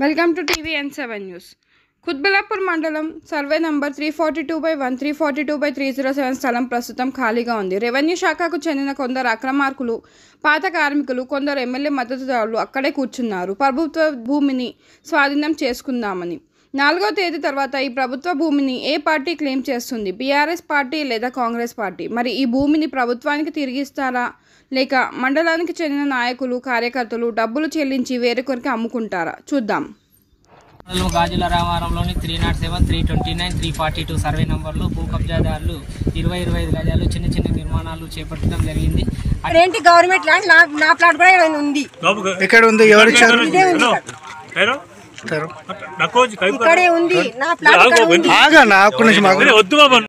Welcome to TV N seven news Quthbullapur మండలం survey number three forty two by one three forty two by three zero seven స్థలం ప్రస్తుతం ఖాళీగా ఉంది revenue శాఖకు చెందిన కొందరు అక్రమార్కులు పాత కార్మికులు కొందరు ఎమ్మెల్యే మద్దతుదారులు అక్కడే కూర్చున్నారు ప్రభుత్వ భూమిని స్వాధీనం చేసుకుందామని నాలుగో తేదీ తర్వాత ఈ ప్రభుత్వ భూమిని ఏ పార్టీ క్లెయిమ్ చేస్తుంది బీఆర్ఎస్ పార్టీ లేదా కాంగ్రెస్ పార్టీ మరి ఈ భూమిని ప్రభుత్వానికి తిరిగిస్తారా లేక మండలానికి చెందిన నాయకులు కార్యకర్తలు డబ్బులు చెల్లించి వేరొకరికి అమ్ముకుంటారా చూద్దాం మండలం గాజుల రామారంలోని three nought seven three twenty nine three forty two survey నంబర్లు భూ కబ్జాదారులు ఇరవై ఇరవై ఐదు గజాలు చిన్న చిన్న నిర్మాణాలు చేపట్టడం జరిగింది ఇక్కడ ఏంటి గవర్నమెంట్ ల్యాండ్ నా నా ప్లాట్ కూడా ఇక్కడ ఉంది ఎక్కడ ఉంది ఎవరు ఇచ్చారు ఇదే ఉంది ఇక్కడ. हेलो ఇస్తారు. नको जी काही ఇక్కడే ఉంది నా ప్లాట్ ఇక్కడ ఉంది ఆగన్నా ఒక్క నిమిషం ఆగు. వద్దు బాబు